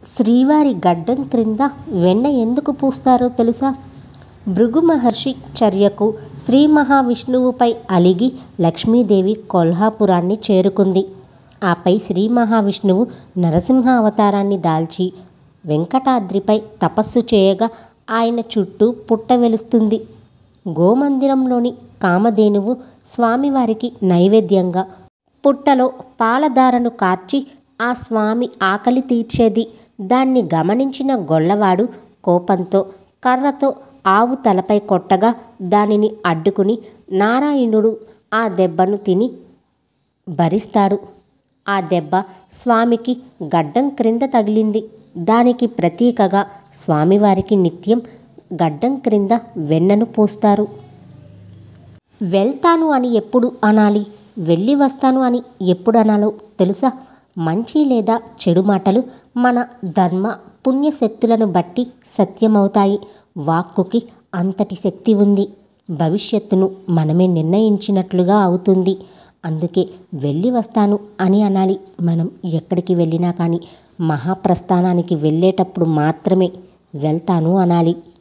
శ్రీవారి గడ్డం క్రింద వెన్న ఎందుకు పూస్తారో తెలుసా భృగు మహర్షి చర్యకు శ్రీ మహావిష్ణువుపై అలిగి లక్ష్మీదేవి కొల్హాపురాన్ని చేరుకుంది ఆపై శ్రీ మహావిష్ణువు నరసింహ అవతారాన్ని దాల్చి వెంకటాద్రిపై తపస్సు చేయగా ఆయన చుట్టూ పుట్ట వెలుస్తుంది గోమందిరంలోని కామధేనువు స్వామివారికి నైవేద్యంగా పుట్టలో పాలధారను కార్చి ఆ స్వామి ఆకలి తీర్చేది దాన్ని గమనించిన గొల్లవాడు కోపంతో కర్రతో ఆవు తలపై కొట్టగా దానిని అడ్డుకుని నారాయణుడు ఆ దెబ్బను తిని భరిస్తాడు ఆ దెబ్బ స్వామికి గడ్డం క్రింద తగిలింది దానికి ప్రతీకగా స్వామివారికి నిత్యం గడ్డం క్రింద వెన్నను పోస్తారు వెళ్తాను అని ఎప్పుడు అనాలి వెళ్ళి వస్తాను అని ఎప్పుడు అనాలో తెలుసా మంచి లేదా చెడు మాటలు మన ధర్మ పుణ్యశక్తులను బట్టి సత్యమవుతాయి వాక్కుకి అంతటి శక్తి ఉంది భవిష్యత్తును మనమే నిర్ణయించినట్లుగా అవుతుంది అందుకే వెళ్ళి వస్తాను అని అనాలి మనం ఎక్కడికి వెళ్ళినా కానీ మహాప్రస్థానానికి వెళ్ళేటప్పుడు మాత్రమే వెళ్తాను అనాలి